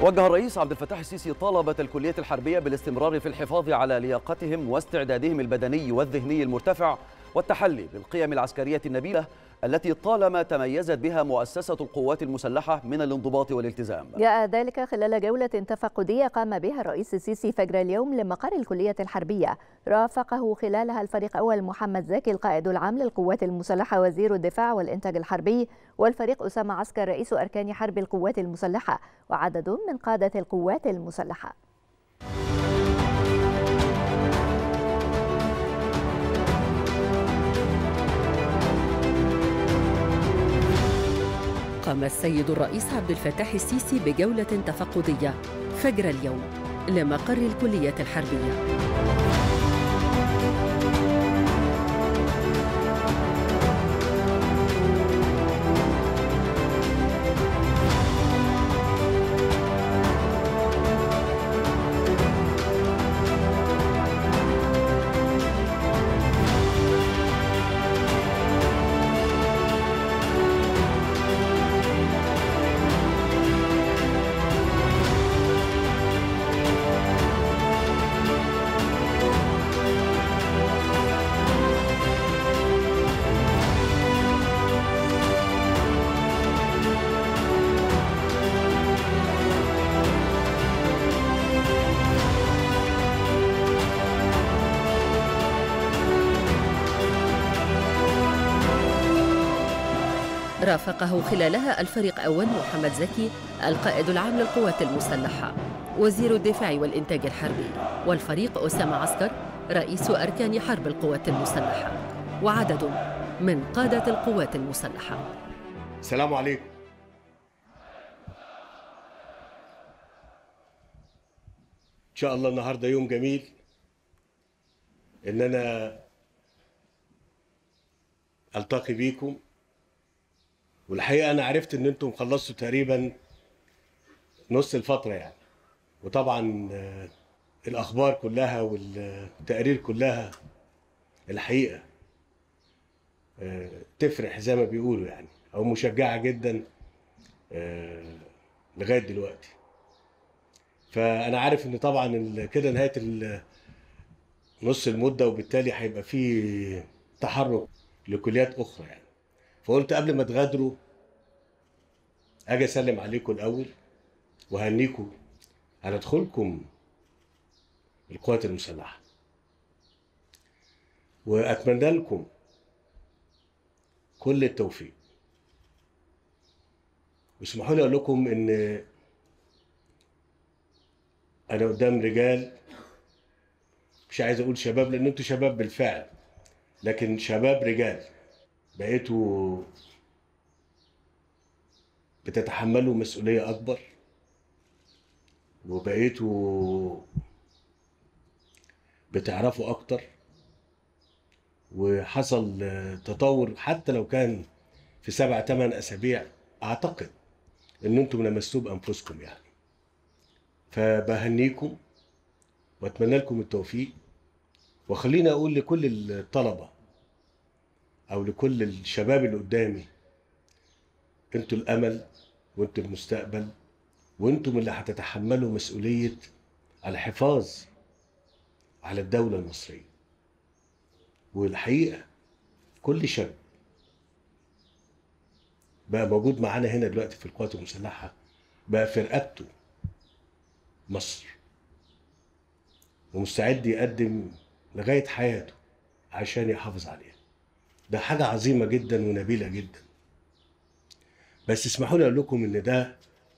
وجه الرئيس عبد الفتاح السيسي طلبة الكلية الحربية بالاستمرار في الحفاظ على لياقتهم واستعدادهم البدني والذهني المرتفع والتحلي بالقيم العسكرية النبيلة التي طالما تميزت بها مؤسسة القوات المسلحة من الانضباط والالتزام جاء ذلك خلال جولة تفقدية قام بها الرئيس السيسي فجر اليوم لمقر الكلية الحربية رافقه خلالها الفريق أول محمد زكي القائد العام للقوات المسلحة وزير الدفاع والإنتاج الحربي والفريق أسامة عسكر رئيس أركان حرب القوات المسلحة وعدد من قادة القوات المسلحة قام السيد الرئيس عبد الفتاح السيسي بجولة تفقدية فجر اليوم لمقر الكلية الحربية رافقه خلالها الفريق أول محمد زكي القائد العام للقوات المسلحة وزير الدفاع والإنتاج الحربي والفريق أسامة عسكر رئيس أركان حرب القوات المسلحة وعدد من قادة القوات المسلحة السلام عليكم إن شاء الله النهاردة يوم جميل إن أنا ألتقي بيكم والحقيقه انا عرفت ان انتم خلصتوا تقريبا نص الفتره يعني وطبعا آه، الاخبار كلها والتقارير كلها الحقيقه آه، تفرح زي ما بيقولوا يعني او مشجعه جدا آه، لغايه دلوقتي فانا عارف ان طبعا ال- كده نهايه ال- نص المده وبالتالي هيبقى في تحرك لكليات اخرى يعني فقلت قبل ما تغادروا اجي اسلم عليكم الاول وهنيكم على دخولكم القوات المسلحه واتمنى لكم كل التوفيق واسمحوا لي اقول لكم ان انا قدام رجال مش عايز اقول شباب لان انتوا شباب بالفعل لكن شباب رجال بقيتوا بتتحملوا مسؤولية أكبر وبقيتوا بتعرفوا أكتر وحصل آه، تطور حتى لو كان في سبع تمن أسابيع أعتقد إن أنتم لمستوه بأنفسكم يعني فبهنيكم وأتمنى لكم التوفيق وخليني أقول لكل الطلبة او لكل الشباب اللي قدامي انتوا الامل وانتوا المستقبل وانتم اللي هتتحملوا مسؤوليه الحفاظ على الدوله المصريه والحقيقه كل شاب بقى موجود معانا هنا دلوقتي في القوات المسلحه بقى في رقبته مصر ومستعد يقدم لغايه حياته عشان يحافظ عليها ده حاجة عظيمة جدا ونبيلة جدا بس اسمحوا لي اقول لكم ان ده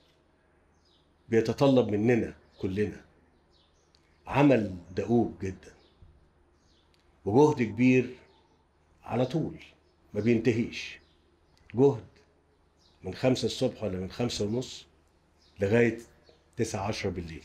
بيتطلب مننا كلنا عمل دؤوب جدا وجهد كبير على طول ما بينتهيش جهد من خمسة الصبح ولا من خمسة ونص لغاية تسعة عشرة بالليل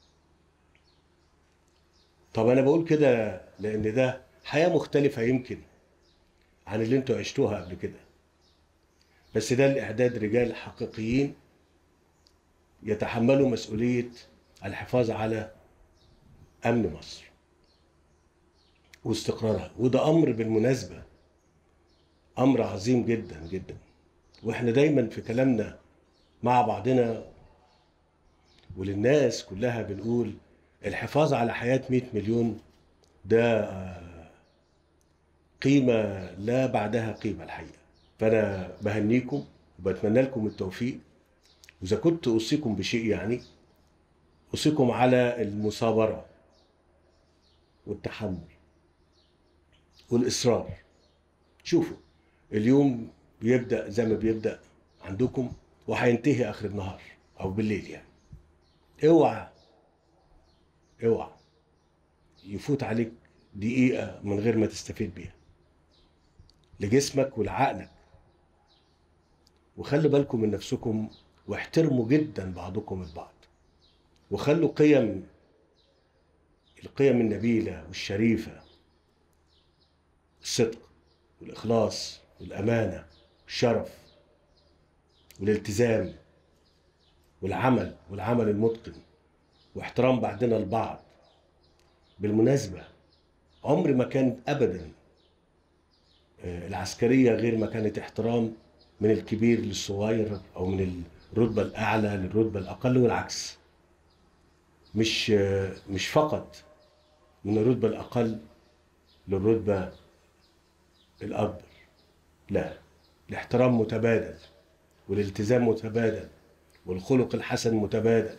طب أنا بقول كده لأن ده حياة مختلفة يمكن عن اللي انتوا عشتوها قبل كده بس ده الإعداد رجال حقيقيين يتحملوا مسؤولية الحفاظ على أمن مصر واستقرارها وده أمر بالمناسبة أمر عظيم جدا جدا وإحنا دايما في كلامنا مع بعضنا وللناس كلها بنقول الحفاظ على حياة 100 مليون ده آه، قيمة لا بعدها قيمة الحقيقة فأنا بهنيكم وبتمنى لكم التوفيق وإذا كنت أوصيكم بشيء يعني أوصيكم على المثابرة والتحمل والإصرار شوفوا اليوم بيبدأ زي ما بيبدأ عندكم وهينتهي آخر النهار أو بالليل يعني اوعى اوعى يفوت عليك دقيقة من غير ما تستفيد بيها لجسمك ولعقلك وخلوا بالكم من نفسكم واحترموا جدا بعضكم البعض وخلوا قيم القيم النبيلة والشريفة الصدق والإخلاص والأمانة والشرف والالتزام والعمل والعمل المتقن واحترام بعضنا البعض بالمناسبة عمر ما كان أبدا آه، العسكرية غير ما كانت احترام من الكبير للصغير أو من الرتبة الأعلى للرتبة الأقل والعكس مش آه، مش فقط من الرتبة الأقل للرتبة الأكبر لا الاحترام متبادل والالتزام متبادل والخلق الحسن متبادل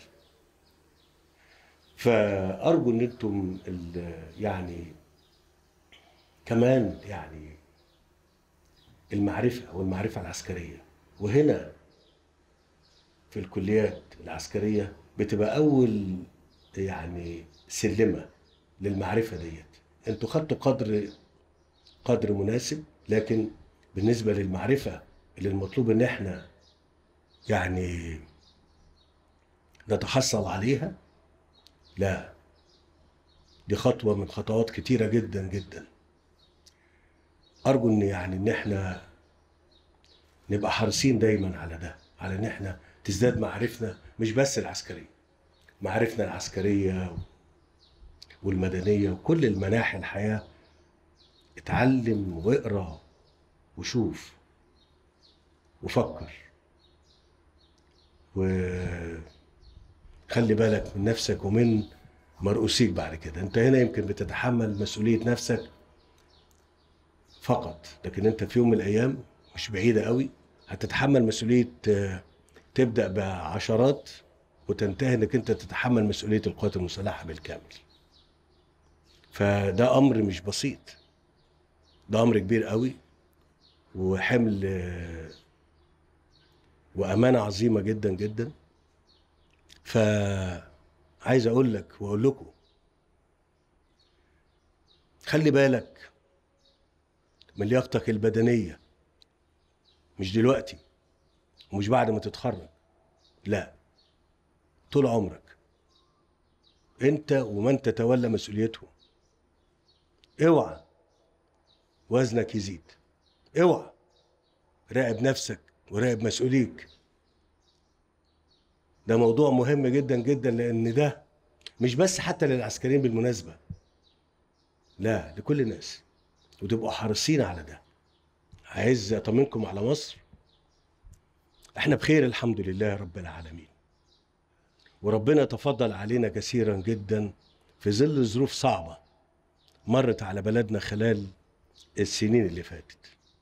فأرجو إن أنتم ال- يعني كمان يعني المعرفة والمعرفة العسكرية وهنا في الكليات العسكرية بتبقى أول يعني سلمة للمعرفة ديت انتوا خدتوا قدر قدر مناسب لكن بالنسبة للمعرفة اللي المطلوب ان احنا يعني نتحصل عليها لا دي خطوة من خطوات كتيرة جدا جدا أرجو إن يعني إن إحنا نبقى حريصين دايما على ده على إن إحنا تزداد معرفتنا مش بس العسكرية معرفتنا العسكرية والمدنية وكل المناحي الحياة اتعلم واقرا وشوف وفكر وخلي بالك من نفسك ومن مرؤوسيك بعد كده انت هنا يمكن بتتحمل مسؤولية نفسك فقط لكن انت في يوم من الايام مش بعيدة قوي هتتحمل مسؤولية آه، تبدأ بعشرات وتنتهي انك انت تتحمل مسؤولية القوات المسلحة بالكامل فده امر مش بسيط ده امر كبير قوي وحمل آه، وامانه عظيمه جدا جدا فعايز اقول لك واقول لكم خلي بالك من لياقتك البدنيه مش دلوقتي ومش بعد ما تتخرج لا طول عمرك انت ومن تتولى مسؤوليته اوعى وزنك يزيد اوعى راقب نفسك وراقب مسؤوليك ده موضوع مهم جدا جدا لان ده مش بس حتى للعسكريين بالمناسبه لا لكل الناس وتبقوا حريصين على ده عايز اطمنكم على مصر احنا بخير الحمد لله رب العالمين وربنا تفضل علينا كثيرا جدا في ظل ظروف صعبه مرت على بلدنا خلال السنين اللي فاتت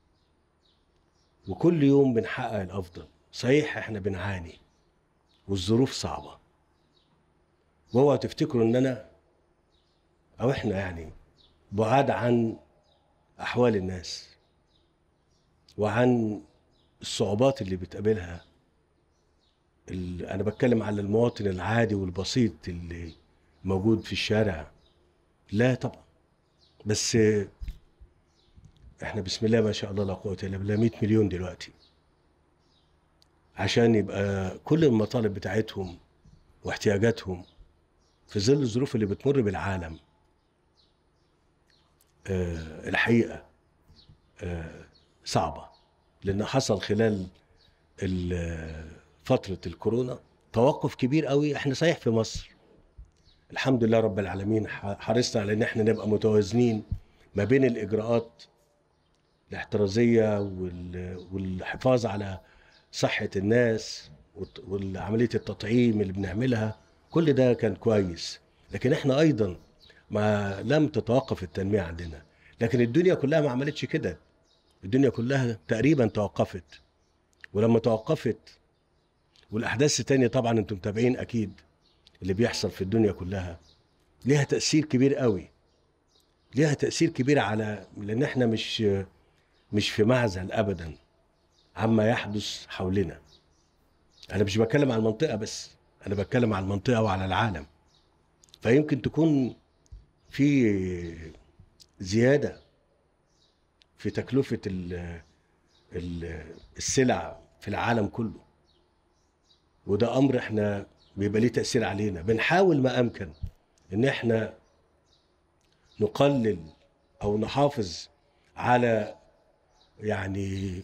وكل يوم بنحقق الافضل صحيح احنا بنعاني والظروف صعبه واوعوا تفتكروا ان انا او احنا يعني بعاد عن احوال الناس وعن الصعوبات اللي بتقابلها ال- انا بتكلم على المواطن العادي والبسيط اللي موجود في الشارع لا طبعا بس احنا بسم الله ما شاء الله لا قوه الا بالله 100 مليون دلوقتي عشان يبقى كل المطالب بتاعتهم واحتياجاتهم في ظل الظروف اللي بتمر بالعالم آه الحقيقه آه صعبه لان حصل خلال ال- فتره الكورونا توقف كبير قوي احنا صحيح في مصر الحمد لله رب العالمين ح- حرصنا على ان احنا نبقى متوازنين ما بين الاجراءات الاحترازيه وال- والحفاظ على صحه الناس وت- وعمليه التطعيم اللي بنعملها كل ده كان كويس لكن احنا ايضا ما لم تتوقف التنميه عندنا لكن الدنيا كلها ما عملتش كده الدنيا كلها تقريبا توقفت ولما توقفت والاحداث التانية طبعا انتم متابعين اكيد اللي بيحصل في الدنيا كلها ليها تاثير كبير قوي ليها تاثير كبير على لان احنا مش مش في معزل ابدا عما يحدث حولنا انا مش بتكلم عن المنطقه بس انا بتكلم عن المنطقه وعلى العالم فيمكن تكون في زياده في تكلفه ال- ال- السلع في العالم كله وده امر احنا بيبقى ليه تاثير علينا بنحاول ما امكن ان احنا نقلل او نحافظ على يعني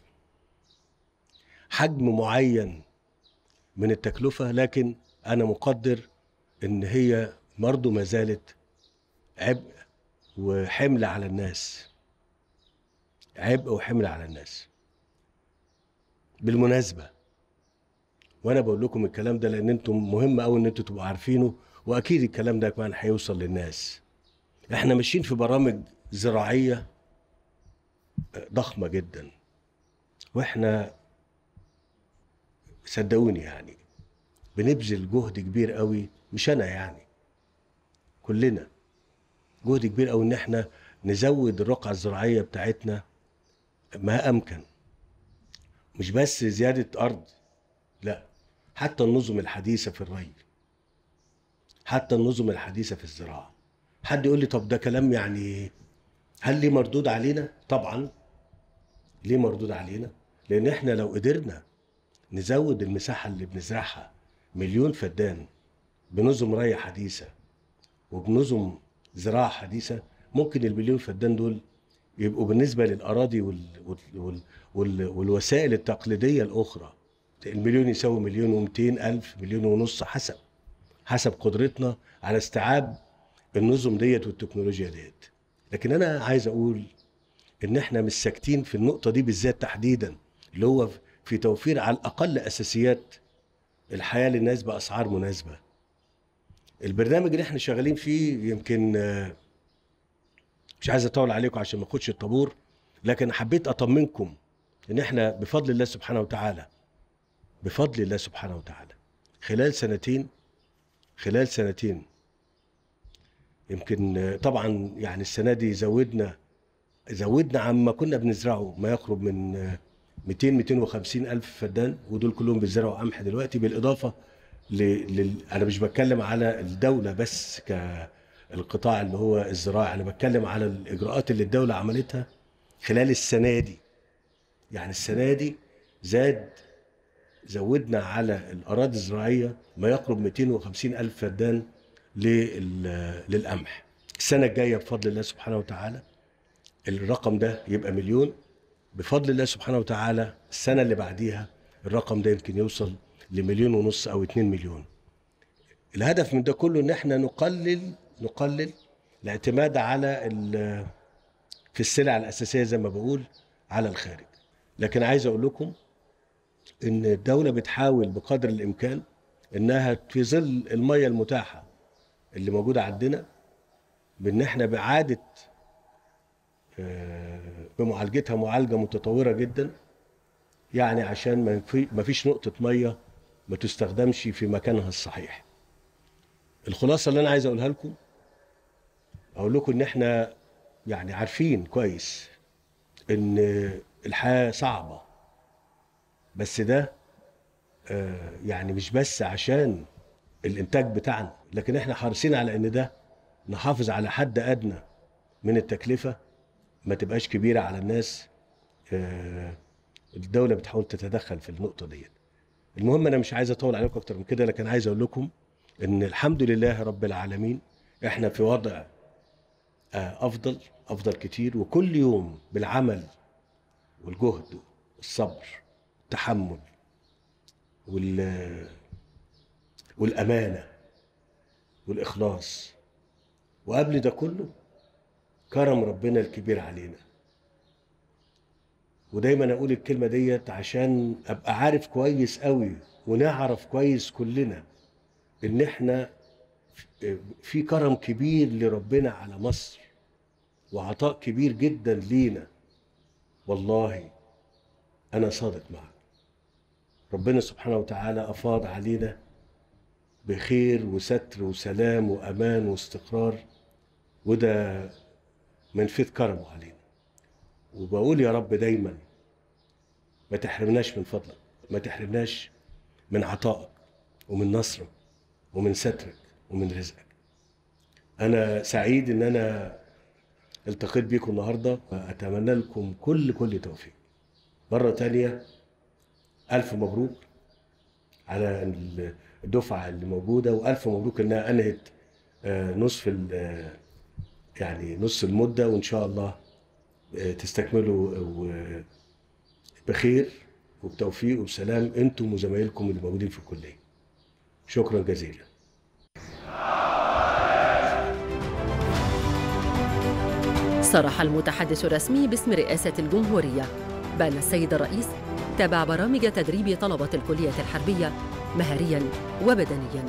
حجم معين من التكلفه لكن انا مقدر ان هي برضه ما زالت عبء وحمل على الناس عبء وحمل على الناس بالمناسبه وانا بقول لكم الكلام ده لان انتم مهم قوي ان انتم تبقوا عارفينه واكيد الكلام ده كمان هيوصل للناس احنا ماشيين في برامج زراعيه ضخمه جدا واحنا صدقوني يعني بنبذل جهد كبير قوي مش انا يعني كلنا جهد كبير قوي ان احنا نزود الرقعه الزراعيه بتاعتنا ما امكن مش بس زياده ارض لا حتى النظم الحديثه في الري حتى النظم الحديثه في الزراعه حد يقول لي طب ده كلام يعني هل ليه مردود علينا طبعا ليه مردود علينا لان احنا لو قدرنا نزود المساحه اللي بنزرعها مليون فدان بنظم ري حديثه وبنظم زراعه حديثه ممكن المليون فدان دول يبقوا بالنسبه للاراضي وال... وال... وال... وال... والوسائل التقليديه الاخرى المليون يساوي مليون ومئتين الف مليون ونص حسب حسب قدرتنا على استيعاب النظم ديت والتكنولوجيا ديت لكن انا عايز اقول ان احنا مش ساكتين في النقطه دي بالذات تحديدا اللي هو في توفير على الاقل اساسيات الحياه للناس باسعار مناسبه البرنامج اللي احنا شغالين فيه يمكن آه، مش عايز اطول عليكم عشان ما اخدش الطابور لكن حبيت اطمنكم ان احنا بفضل الله سبحانه وتعالى بفضل الله سبحانه وتعالى خلال سنتين خلال سنتين يمكن آه، طبعا يعني السنه دي زودنا زودنا عما كنا بنزرعه ما يقرب من آه، 200 250 الف فدان ودول كلهم بيزرعوا قمح دلوقتي بالاضافه ل... لل... انا مش بتكلم على الدوله بس كالقطاع اللي هو الزراعي انا بتكلم على الاجراءات اللي الدوله عملتها خلال السنه دي يعني السنه دي زاد زودنا على الاراضي الزراعيه ما يقرب 250 الف فدان لل... للقمح السنه الجايه بفضل الله سبحانه وتعالى الرقم ده يبقى مليون بفضل الله سبحانه وتعالى السنة اللي بعديها الرقم ده يمكن يوصل لمليون ونص أو اتنين مليون الهدف من ده كله إن احنا نقلل نقلل الاعتماد على ال- في السلع الأساسية زي ما بقول على الخارج لكن عايز أقول لكم إن الدولة بتحاول بقدر الإمكان إنها في ظل المية المتاحة اللي موجودة عندنا بإن احنا بإعادة بمعالجتها معالجه متطوره جدا يعني عشان ما في ما فيش نقطه ميه ما تستخدمش في مكانها الصحيح الخلاصه اللي انا عايز اقولها لكم اقول لكم ان احنا يعني عارفين كويس ان الحياه صعبه بس ده آه، يعني مش بس عشان الانتاج بتاعنا لكن احنا حريصين على ان ده نحافظ على حد ادنى من التكلفه ما تبقاش كبيره على الناس آه، الدوله بتحاول تتدخل في النقطه ديت المهم انا مش عايز اطول عليكم اكتر من كده لكن عايز اقول لكم ان الحمد لله رب العالمين احنا في وضع آه، افضل افضل كتير وكل يوم بالعمل والجهد والصبر والتحمل وال والامانه والاخلاص وقبل ده كله كرم ربنا الكبير علينا ودايما اقول الكلمه ديت عشان ابقى عارف كويس قوي ونعرف كويس كلنا ان احنا في كرم كبير لربنا على مصر وعطاء كبير جدا لينا والله انا صادق معك ربنا سبحانه وتعالى افاض علينا بخير وستر وسلام وامان واستقرار وده من فيض كرمه علينا وبقول يا رب دايما ما تحرمناش من فضلك ما تحرمناش من عطائك ومن نصرك ومن سترك ومن رزقك انا سعيد ان انا التقيت بيكم النهارده اتمنى لكم كل كل توفيق مره تانية الف مبروك على الدفعه اللي موجوده والف مبروك انها انهت آه، نصف ال- يعني نص المده وان شاء الله آه، تستكملوا آه، بخير وبتوفيق وبسلام انتم وزمايلكم اللي موجودين في الكليه شكرا جزيلا صرح المتحدث الرسمي باسم رئاسة الجمهورية بأن السيد الرئيس تابع برامج تدريب طلبة الكلية الحربية مهريا وبدنيا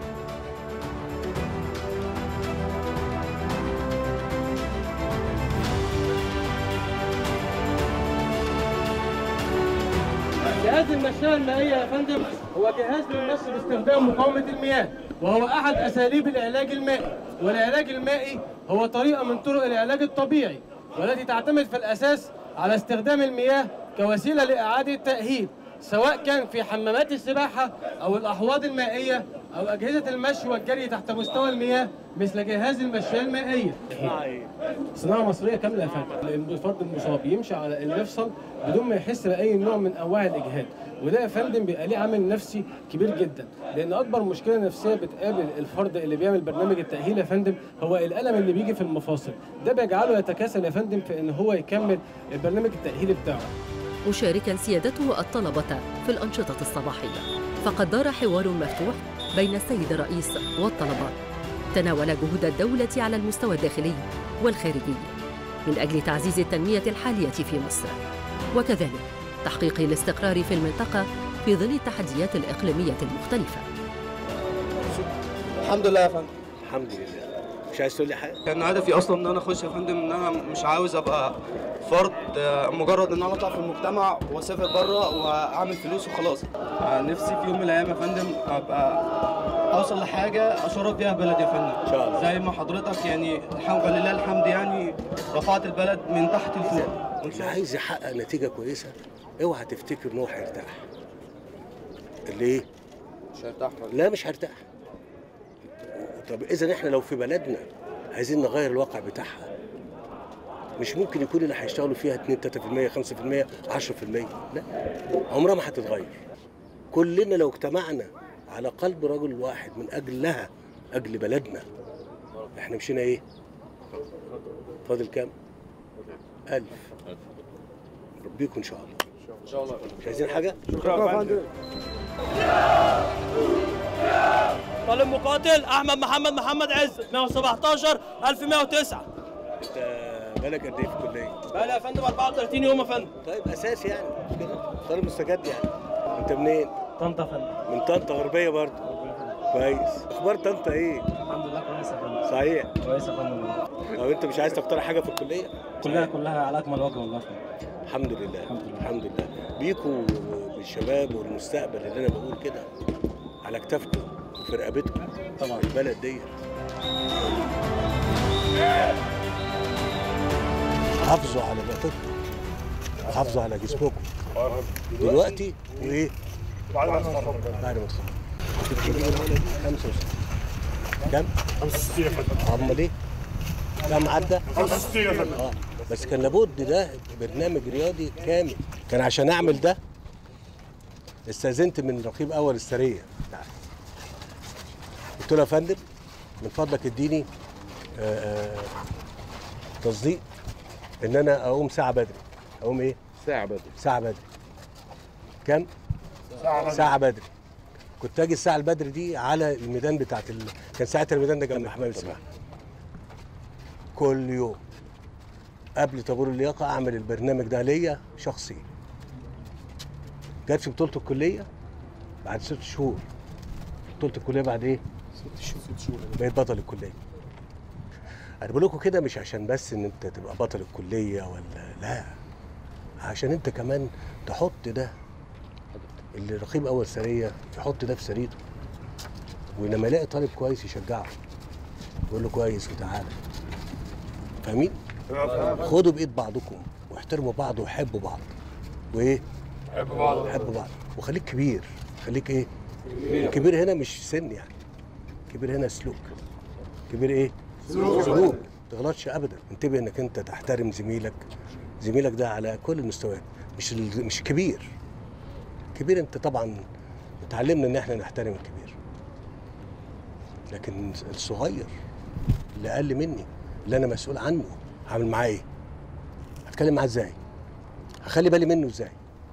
جهاز المشاة المائية يا فندم هو جهاز للنص باستخدام مقاومة المياه وهو أحد أساليب العلاج المائي والعلاج المائي هو طريقة من طرق العلاج الطبيعي والتي تعتمد في الأساس على استخدام المياه كوسيلة لإعادة تأهيل سواء كان في حمامات السباحة أو الأحواض المائية أو أجهزة المشي والجري تحت مستوى المياه مثل جهاز المشاة المائية صناعة مصرية كاملة يا فندم الفرد المصاب يمشي على المفصل بدون ما يحس بأي نوع من أنواع الإجهاد وده يا فندم بيبقى ليه عامل نفسي كبير جدا لأن أكبر مشكلة نفسية بتقابل الفرد اللي بيعمل برنامج التأهيل يا فندم هو الألم اللي بيجي في المفاصل ده بيجعله يتكاسل يا فندم في إن هو يكمل البرنامج التأهيلي بتاعه مشاركا سيادته الطلبة في الأنشطة الصباحية فقد دار حوار مفتوح بين السيد الرئيس والطلبة تناول جهود الدولة على المستوى الداخلي والخارجي من أجل تعزيز التنمية الحالية في مصر وكذلك تحقيق الاستقرار في المنطقة في ظل التحديات الإقليمية المختلفة الحمد لله يا فندم الحمد لله مش عايز تقول لي حاجه كان هدفي اصلا ان انا اخش يا فندم ان انا مش عاوز ابقى فرد آه، مجرد ان انا اطلع في المجتمع واسافر بره واعمل فلوس وخلاص آه، نفسي في يوم من الايام يا فندم ابقى اوصل لحاجه اشرف بيها بلدي يا فندم إن شاء الله. زي ما حضرتك يعني الحمد لله الحمد يعني رفعت البلد من تحت لفوق اللي عايز يحقق نتيجه كويسه اوعى تفتكر ان هو هيرتاح ليه مش هرتاح لا مش هرتاح طب اذا احنا لو في بلدنا عايزين نغير الواقع بتاعها مش ممكن يكون اللي هيشتغلوا فيها 2 3% 5% 10% لا عمرها ما هتتغير كلنا لو اجتمعنا على قلب رجل واحد من اجلها اجل بلدنا احنا مشينا ايه فاضل كام ألف ربيكم ان شاء الله ان شاء الله مش عايزين حاجه طالب مقاتل أحمد محمد محمد عز 117 1109 انت بالك قد ايه في الكليه بقى يا فندم 34 يوم يا فندم طيب اساسي يعني مش كده طالب مستجد يعني انت منين طنطا يا فندم من طنطا غربيه برضه كويس اخبار طنطا ايه الحمد لله كويس يا فندم صحيح كويس يا فندم طب انت مش عايز تختار حاجه في الكليه كلها كلها على أكمل وجه والله الحمد لله الحمد لله بيكوا بالشباب والمستقبل اللي انا بقول كده على كتافكم وفي رقبتكم طبعا البلد ديت حافظوا على بيئتكم حافظوا على جسمكم دلوقتي وايه بعد ما تخرج بعد ما تخرج تتخرج الأولى دي 65 كم؟ 65 يا فندم امال ايه؟ كم عدى؟ 65 يا فندم اه بس كان لابد ده برنامج رياضي كامل كان عشان اعمل ده استاذنت من رقيب اول السريه بتاعتي قلت له يا فندم من فضلك اديني آه، آه، تصديق ان انا اقوم ساعه بدري اقوم ايه ساعة بدري ساعه بدري كم ساعه بدري كنت اجي الساعه البدري دي على الميدان بتاعت ال... كان ساعتها الميدان ده جنب حمام السباحه كل يوم قبل طابور اللياقه اعمل البرنامج ده ليا شخصي جت في بطوله الكليه بعد ست شهور بطوله الكليه بعد ايه؟ ست شهور بقيت بطل الكليه انا بقول لكم كده مش عشان بس ان انت تبقى بطل الكليه ولا لا عشان انت كمان تحط ده اللي رقيب اول سريه يحط ده في سريته ولما يلاقي طالب كويس يشجعه يقول له كويس وتعالى فاهمين؟ خدوا بايد بعضكم واحترموا بعض وحبوا بعض وايه؟ حبوا بعض حبوا بعض وخليك كبير خليك ايه؟ الكبير هنا مش سن يعني كبير هنا سلوك كبير ايه؟ سلوك سلوك ما تغلطش ابدا انتبه انك انت تحترم زميلك زميلك ده على كل المستويات مش ال- مش كبير كبير انت طبعا اتعلمنا ان احنا نحترم الكبير لكن الصغير اللي اقل مني اللي انا مسؤول عنه هعمل معاه ايه؟ هتكلم معاه ازاي؟ هخلي بالي منه ازاي؟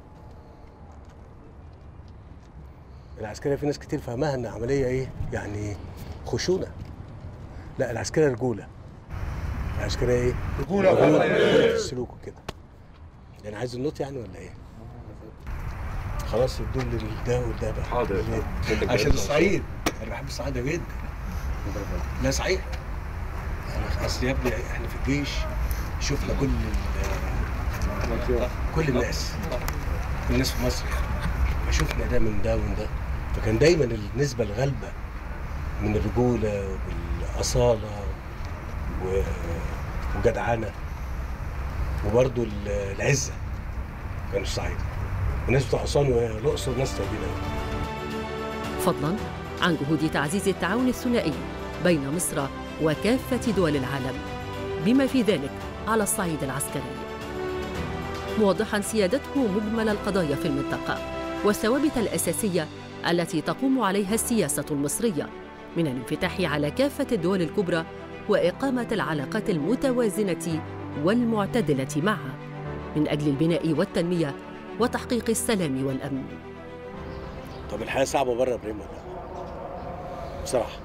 العسكريه في ناس كتير فاهماها ان عمليه ايه؟ يعني خشونه لا العسكريه رجوله العسكريه ايه؟ رجوله رجوله في السلوك وكده يعني عايز النوت يعني ولا ايه؟ خلاص الدول ده وده بقى حاضر. عشان الصعيد انا بحب الصعيد جدا لا صحيح يعني اصل يا ابني احنا في الجيش شفنا كل ال- كل الناس كل الناس في مصر يعني فشفنا ده من ده ومن ده فكان دايما النسبه الغالبه من الرجوله والاصاله و- وجدعنه وبرضه ال- العزه كانوا الصعيد الناس بتوع اسوان والاقصر ناس طيبين قوي فضلا عن جهود تعزيز التعاون الثنائي بين مصر وكافة دول العالم بما في ذلك على الصعيد العسكري موضحا سيادته مجمل القضايا في المنطقة والثوابت الأساسية التي تقوم عليها السياسة المصرية من الانفتاح على كافة الدول الكبرى وإقامة العلاقات المتوازنة والمعتدلة معها من أجل البناء والتنمية وتحقيق السلام والأمن طب الحياه صعبه بره يا ابراهيم ولا لا؟ بصراحه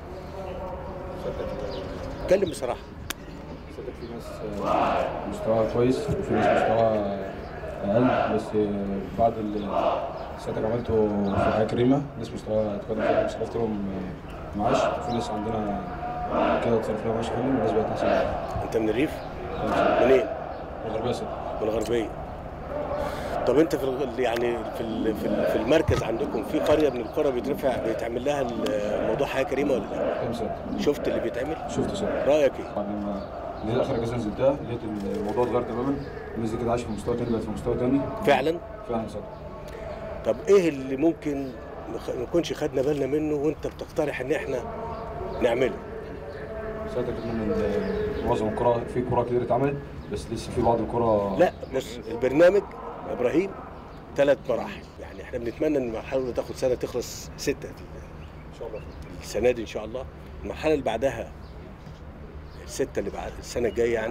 اتكلم بصراحه صدق في ناس آه، مستواها كويس وفي ناس مستواها اقل بس آه، بعد اللي سيادتك عملته في الحياه كريمه ناس مستواها اتقدم فيها مش عرفت لهم آه، معاش وفي ناس عندنا كده اتصرف لها معاش حلو والناس بقت احسن انت من الريف منين الغربيه ست من الغربيه طب انت في الغ- يعني في ال- في ال- في المركز عندكم في قريه من القرى بيترفع بيتعمل لها الموضوع حياه كريمه ولا لا كام ست شفت اللي بيتعمل شفت ست رايك ايه بعد ما نزلت اخر اجازه نزلتها لقيت الموضوع اتغير تماما الناس دي كده عايشه في مستوى تاني بقت في مستوى تاني فعلا فعلا ست طب ايه اللي ممكن نخ- ما نكونش خدنا بالنا منه وانت بتقترح ان احنا نعمله ساعتها كنا من معظم الكرة في كرة كتير اتعملت بس لسه في بعض الكرة لا بص البرنامج يا ابراهيم ثلاث مراحل يعني احنا بنتمنى ان المرحله اللي تاخد سنه تخلص سته ان شاء الله السنه دي ان شاء الله المرحله اللي بعدها السته اللي بعد السنه الجايه يعني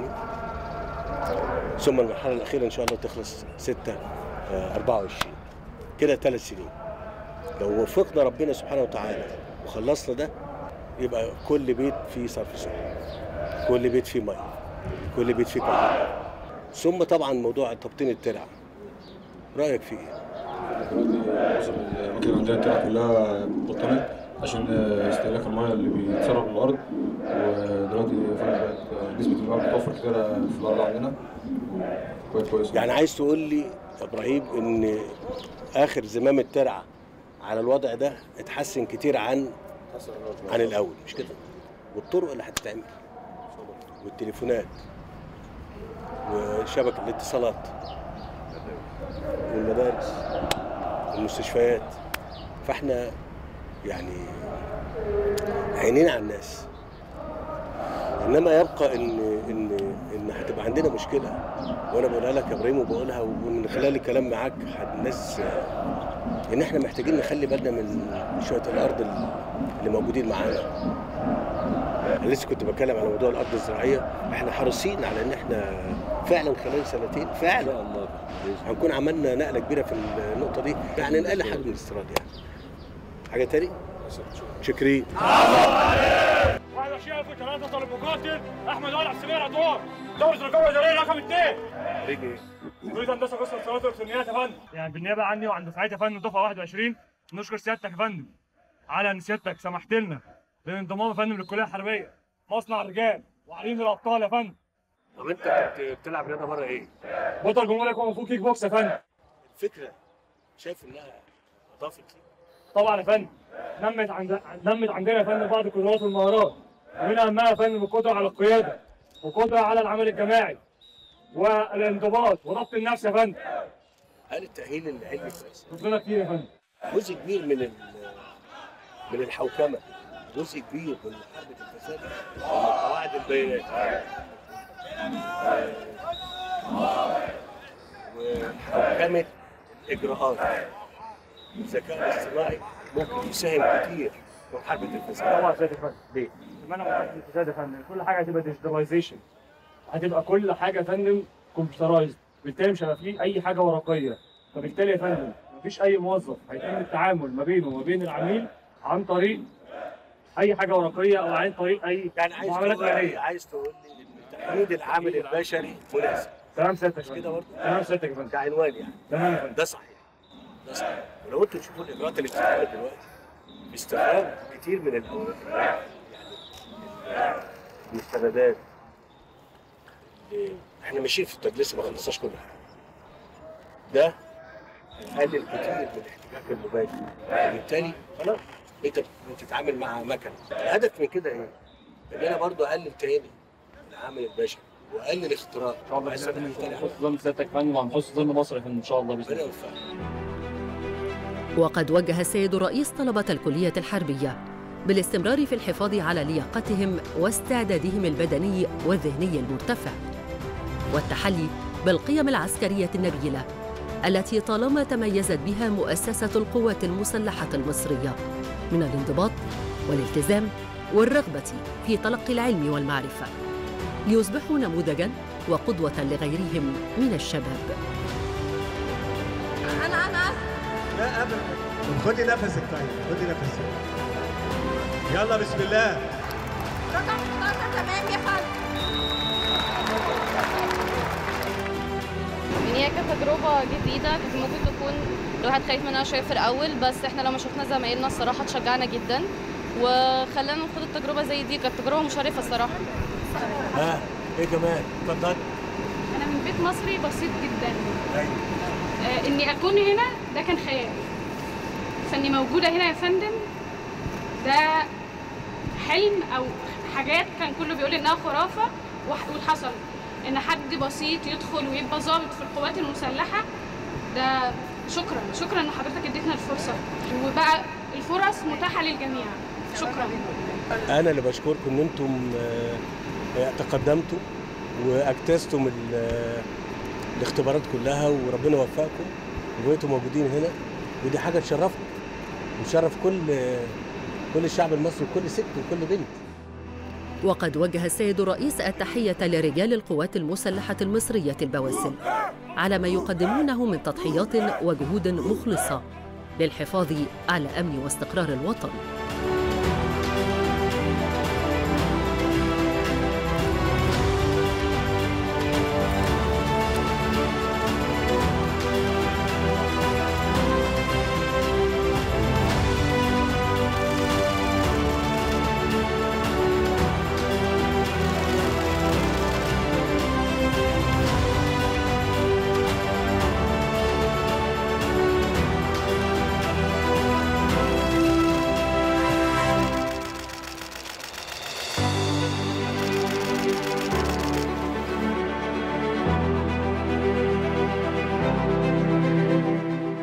ثم المرحله الاخيره ان شاء الله تخلص 6 24 كده ثلاث سنين لو وفقنا ربنا سبحانه وتعالى وخلصنا ده يبقى كل بيت فيه صرف صحي كل بيت فيه ميه كل بيت فيه كهرباء ثم طبعا موضوع تبطين الترع رايك فيه ايه؟ دلوقتي معظم الأماكن عندنا الترعة كلها بطلت عشان استهلاك المياه اللي بيتسرب من الأرض ودلوقتي فعلا بقت نسبة المياه بتوفر كتير في الأرض عندنا كويس كويس يعني عايز تقول لي يا ابراهيم ان اخر زمام الترعه على الوضع ده اتحسن كتير عن عن الاول مش كده؟ والطرق اللي هتتعمل والتليفونات وشبكه الاتصالات والمدارس والمستشفيات فاحنا يعني عينينا على الناس انما يبقى ان ان ان هتبقى عندنا مشكله وانا بقولها لك يا ابراهيم وبقولها ومن خلال الكلام معاك الناس ان احنا محتاجين نخلي بالنا من شويه الارض اللي موجودين معانا انا لسه كنت بتكلم على موضوع الارض الزراعيه احنا حريصين على ان احنا فعلا خلال سنتين فعلا الله هنكون عملنا نقله كبيره في النقطه دي يعني نقل حاجه من الاستيراد يعني حاجه تاني شكري 21 ثلاثة طالب مقاتل احمد ولع سمير ادوار دورة الرقابة الادارية رقم اثنين خريج ايه؟ كلية هندسة قسم اتصالات والكترونيات يا فندم يعني بالنيابة عني وعن دفعتي يا فندم دفعة 21 نشكر سيادتك يا فندم على ان سيادتك سمحت لنا بالانضمام يا فندم للكليه الحربيه مصنع الرجال وعليم الابطال يا فندم طب انت كنت بتلعب رياضه بره ايه؟ بطل جمهوريه كونغ فو كيك بوكس يا فندم الفكره شايف انها اضافت ليك طبعا يا فندم نمت عند نمت عندنا يا فندم بعض القدرات والمهارات ومن اهمها يا فندم القدره على القياده والقدره على العمل الجماعي والانضباط وضبط النفس يا فندم هل التاهيل العلمي كويس؟ ربنا كتير يا فندم جزء كبير من ال- من الحوكمه جزء كبير من محاربه الفساد من قواعد البيانات وحوكمه الاجراءات الذكاء الاصطناعي ممكن يساهم كتير في محاربه الفساد طبعا سيادة يا فندم ليه؟ بمعنى محاربه الفساد يا فندم كل حاجه هتبقى ديجيتاليزيشن هتبقى كل حاجه يا فندم كمبيوترايزد بالتالي مش هيبقى فيه اي حاجه ورقيه فبالتالي يا فندم مفيش اي موظف هيتم التعامل ما بينه وما بين العميل عن طريق اي حاجه ورقيه او عن طريق اي يعني عايز معاملات تقول لي ماليه عايز تقول لي ان تحديد العامل البشري مناسب تمام سيادتك يا مش كده فندم برضه؟ تمام سيادتك يا فندم كعنوان يعني تمام يا فندم ده صحيح ده صحيح ولو انتوا تشوفوا الاجراءات اللي بتتعمل دلوقتي باستخدام كتير من الاوراق يعني المستندات إيه، احنا ماشيين في التدليس ما خلصناش كل حاجه ده هيقلل كتير من الاحتكاك المباشر وبالتالي خلاص انت بتتعامل مع مكنه الهدف من كده ايه؟ ان انا برضو اقلل تاني العامل البشري واقلل الاختراق ان شاء الله بحيث باذن إن الله إحنا هنحط ظلم سيادتك يا فندم وهنحط ظلم مصر يا فندم ان شاء الله باذن ربنا الله يوفقك وقد وجه السيد الرئيس طلبة الكلية الحربية بالاستمرار في الحفاظ على لياقتهم واستعدادهم البدني والذهني المرتفع والتحلي بالقيم العسكرية النبيلة التي طالما تميزت بها مؤسسة القوات المسلحة المصرية من الانضباط والالتزام والرغبة في تلقي العلم والمعرفة ليصبحوا نموذجاً وقدوة لغيرهم من الشباب لا ابدا خدي نفسك طيب خدي نفسك يلا بسم الله رقم 11 تمام يا فندم يعني هي كانت تجربة جديدة كانت ممكن تكون الواحد خايف منها شوية في الأول بس احنا لما شفنا زمايلنا الصراحة اتشجعنا جدا وخلانا ناخد التجربة زي دي كانت تجربة مشرفة الصراحة ها ايه كمان اتفضل انا من بيت مصري بسيط جدا آه اني اكون هنا ده كان خيال فاني موجوده هنا يا فندم ده حلم او حاجات كان كله بيقول انها خرافه وح- وحصل ان حد بسيط يدخل ويبقى ضابط في القوات المسلحه ده شكرا شكرا ان حضرتك اديتنا الفرصه وبقى الفرص متاحه للجميع شكرا انا اللي بشكركم ان انتم آه، آه، تقدمتوا واجتزتم ال- آه، الاختبارات كلها وربنا وفقكم وبقيتوا موجودين هنا ودي حاجه تشرفنا وتشرف كل آه، كل الشعب المصري وكل ست وكل بنت وقد وجه السيد الرئيس التحية لرجال القوات المسلحة المصرية البواسل على ما يقدمونه من تضحيات وجهود مخلصة للحفاظ على أمن واستقرار الوطن